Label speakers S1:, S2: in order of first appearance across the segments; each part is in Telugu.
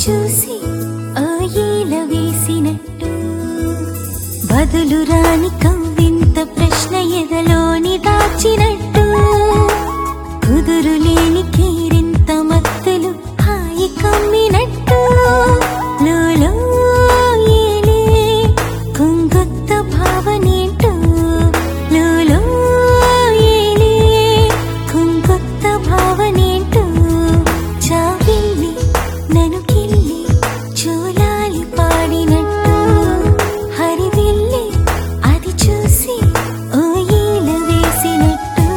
S1: చూసి ఆ ఈల వేసినట్టు బదులు రాని కవ్వింత ప్రశ్న ఎదలోని దాచినట్టు కుదురు లేని కీరింత మత్తులు హాయి కమ్మినట్టు లోలో ఏలే కొంగొత్త భావనేంటో లోలో ఏలే కొంగొత్త భావనేంటో చావిల్లి నన్ను కిల్లి చూలాలి పాడినట్టు హరివిల్లి అది చూసి ఓ ఈల వేసినట్టు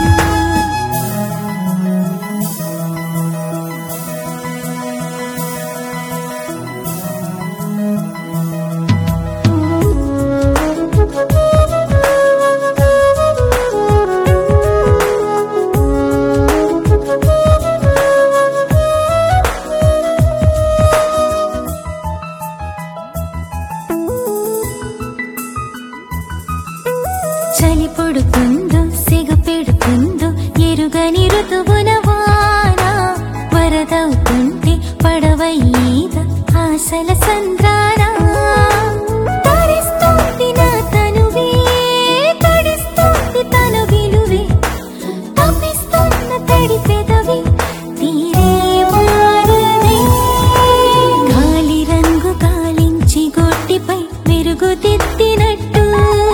S1: చలి పొడుకుందో సిగ పెడుకుందో ఎరుగని ఋతువున వాన వరదవుతుంటే పడవయ్యేద ఆశల సంద్రాన తరిస్తోంది నా తనువే తడిస్తోంది తన విలువే తప్పిస్తున్న తడి పెదవి తీరే మారదే గాలి రంగు గాలించి గొట్టిపై మెరుగుదిద్దినట్టు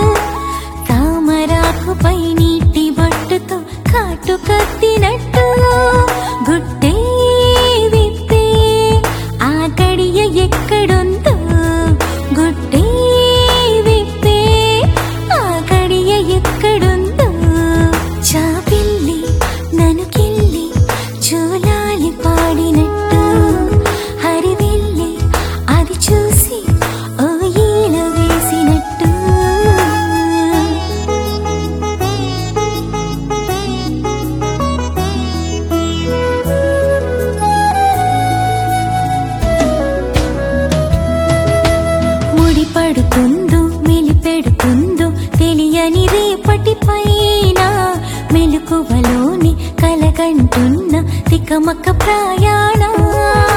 S1: తామరాకుపై నీటి బొట్టుతో కాటు కత్తినట్టు గుడ్డే విప్పే ఆ గడియ ఎక్కడుందో గుడ్డే విప్పే ఆ గడియ ఎక్కడుందో చాపిల్లి నన్ను కిల్లి చూలాలి పాడినట్టు హరివిల్లి అది చూసి ఓ ఈల వేసినట్టు ముడి పడుతుందో మెలిపెడుతుందో తెలియని రేపటి పైన మెలకువలోని కలగంటున్న తికమక ప్రయాణ